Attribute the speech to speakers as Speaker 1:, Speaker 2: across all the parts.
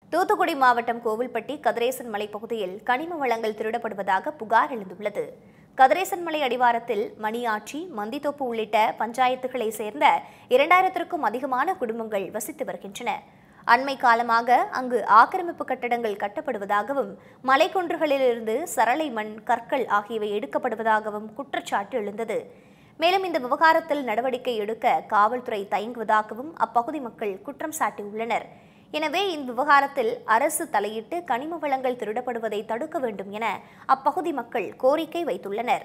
Speaker 1: தூத்துக்குடி மாவட்டம் கோவில்பட்டி கதிரேசன் மலை பகுதியில் கனிம வளங்கள் திருடப்படுவதாக புகார் எழுந்துள்ளது கதிரேசன் மலை அடிவாரத்தில் மணியாச்சி மந்தித்தோப்பு உள்ளிட்ட பஞ்சாயத்துகளை சேர்ந்த இரண்டாயிரத்திற்கும் அதிகமான குடும்பங்கள் வசித்து வருகின்றன அண்மை காலமாக அங்கு ஆக்கிரமிப்பு கட்டடங்கள் கட்டப்படுவதாகவும் மலைக்குன்றுகளிலிருந்து சரளை மண் கற்கள் ஆகியவை எடுக்கப்படுவதாகவும் குற்றச்சாட்டு எழுந்தது மேலும் இந்த விவகாரத்தில் நடவடிக்கை எடுக்க காவல்துறை தயங்குவதாகவும் அப்பகுதி மக்கள் குற்றம் சாட்டியுள்ளனர் எனவே இந்த விவகாரத்தில் அரசு தலையிட்டு கனிம வளங்கள் திருடப்படுவதை தடுக்க வேண்டும் என அப்பகுதி மக்கள் கோரிக்கை வைத்துள்ளனர்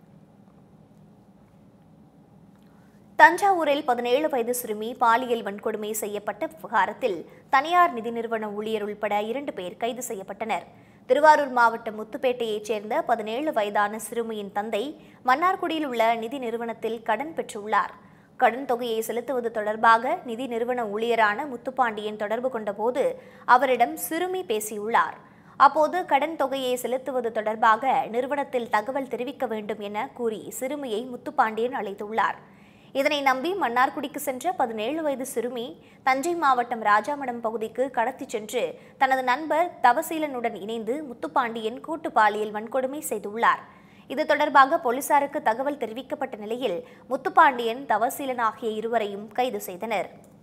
Speaker 1: தஞ்சாவூரில் பதினேழு வயது சிறுமி பாலியல் வன்கொடுமை செய்யப்பட்ட விவகாரத்தில் தனியார் நிதி நிறுவன ஊழியர் உள்பட இரண்டு பேர் கைது செய்யப்பட்டனர் திருவாரூர் மாவட்டம் முத்துப்பேட்டையைச் சேர்ந்த பதினேழு வயதான சிறுமியின் தந்தை மன்னார்குடியில் உள்ள நிதி நிறுவனத்தில் கடன் பெற்றுள்ளார் கடன் தொகையை செலுத்துவது தொடர்பாக நிதி நிறுவன ஊழியரான முத்துப்பாண்டியன் தொடர்பு கொண்டபோது அவரிடம் சிறுமி பேசியுள்ளார் அப்போது கடன் தொகையை செலுத்துவது தொடர்பாக நிறுவனத்தில் தகவல் தெரிவிக்க வேண்டும் என கூறி சிறுமியை முத்துப்பாண்டியன் அழைத்துள்ளார் இதனை நம்பி மன்னார்குடிக்கு சென்ற பதினேழு வயது சிறுமி தஞ்சை மாவட்டம் ராஜாமடம் பகுதிக்கு கடத்திச் சென்று தனது நண்பர் தவசீலனுடன் இணைந்து முத்துப்பாண்டியன் கூட்டு பாலியல் வன்கொடுமை செய்துள்ளார் இது தொடர்பாக போலீசாருக்கு தகவல் தெரிவிக்கப்பட்ட நிலையில் முத்துப்பாண்டியன் தவசீலன் ஆகிய இருவரையும் கைது செய்தனர்